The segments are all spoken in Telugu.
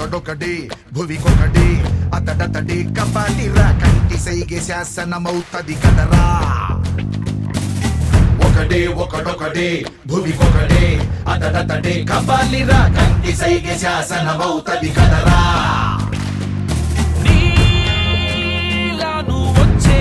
ఒకడొకడే భువికొకడే అతడతడే కపాలిరా కంటి సైగే శాసనమవుతది కదరా ఒకడే ఒకడొకడే భువికొకడే అతడతడే కపాలిరా కంటి సైగే శాసనమవుతది కదరా నీలాను వచ్చే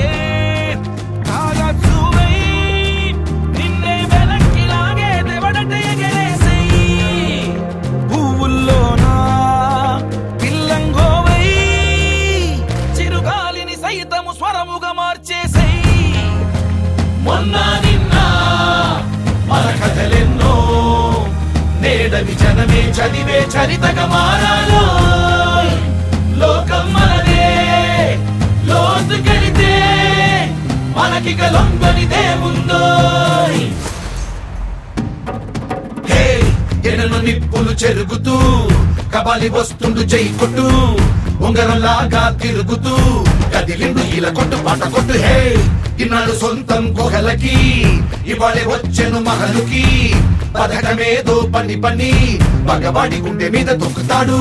కాగజువై నిన్నే వెనక్కి లాగే దెవడట ఎగరేసేయి పువ్వుల్లోనా పిల్లంగోవై చిరుగాలిని సైతము స్వరముగా మార్చేసేయి మొన్న నిన్న మన కథలెన్నో నేడవి జనమే చదివే చరితగా మారాలో లోకం మనదే లోతుకెళితే మనకిక లొంగనిదే ముందో హే ఎనలు నిప్పులు చెరుగుతూ కబాలి వస్తుండు జై కొట్టు ఉంగరంలాగా తిరుగుతూ కదిలిండు ఇలా కొట్టు పాట కొట్టు హే ఇన్నాడు సొంతం గుహలకి ఇవాళే వచ్చెను మహలుకి పథకమేదో పని పని మగవాడి గుండె మీద తొక్కుతాడు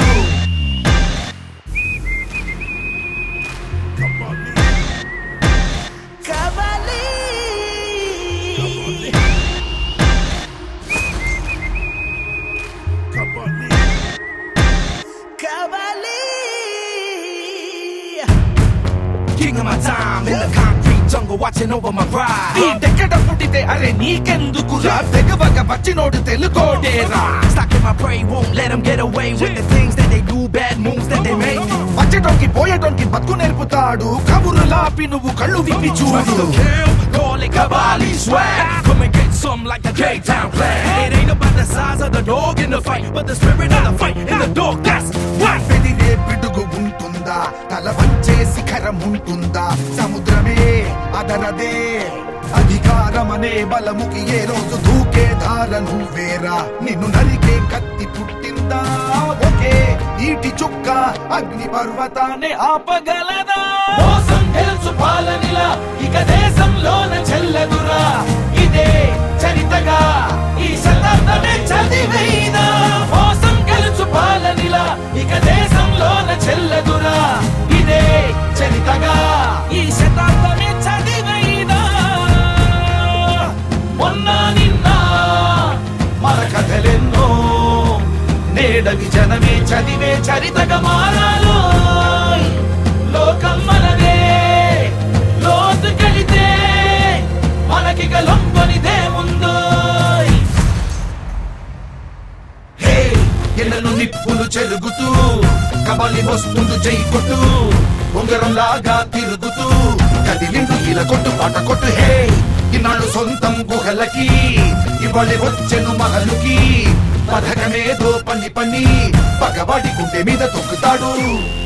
King of my time in the concrete jungle watching over my ride నీదెక్కడ పుట్టితే అరే నీకెందుకురా తెగవగ వచ్చినోడు తెలుగోడేరా Stuck in my prey, won't let them get away with the things that they do, bad moves that they make. వచ్చేటోనికి పోయేటోనికి బతుకు నేర్పుతాడు కబురులాపి నువ్వు కళ్ళు విప్పి చూడు Call it Kabali swag. Come and get some like the K-Town flag. It ain't about the size of the dog in the fight, but the spirit of the fight in the dog. That's right. పెదిరే పిడుగు ఉంటుందా తల వంచే శిఖరం ఉంటుందా సముద్రమే అదరదే అధికారమనే బలముకి ఏ రోజు దూకే ధార నువ్వేరా నిన్ను నరికే కత్తి పుట్టిందా ఒకే ఈటి చుక్క అగ్ని పర్వతాన్ని ఆపగలదా మోసం గెలుచు పాలనిలా ఇక దేశంలోన చెల్లదురా ఇదే చరితగా ఈ శతాబ్దమే చదివైనా మోసం గెలుచు పాలనిలా ఇక దేశంలోన చెల్లదురా ఇదే చరితగా ఈ శతాబ్దమే చదివైనా మొన్న నిన్న మన కథలెన్నో నేడవి జనమే చదివే చరితగా మారాలో లోకం మనదే లోతుకెళితే మనకిక లొంగనిదే ముందో హే ఎన్నను నిప్పులు చెరుగుతూ కబలి వస్తుంది జై కొట్టు ఉంగరంలాగా తిరుగుతూ కదిలిండు ఇలా కొట్టు పాట కొట్టు హే ఇన్నాళ్ళు సొంతం గుహలకి ఇవాళ వచ్చెను మహలుకి పథకమేదో పని పని పగవాడి గుండె మీద తొక్కుతాడు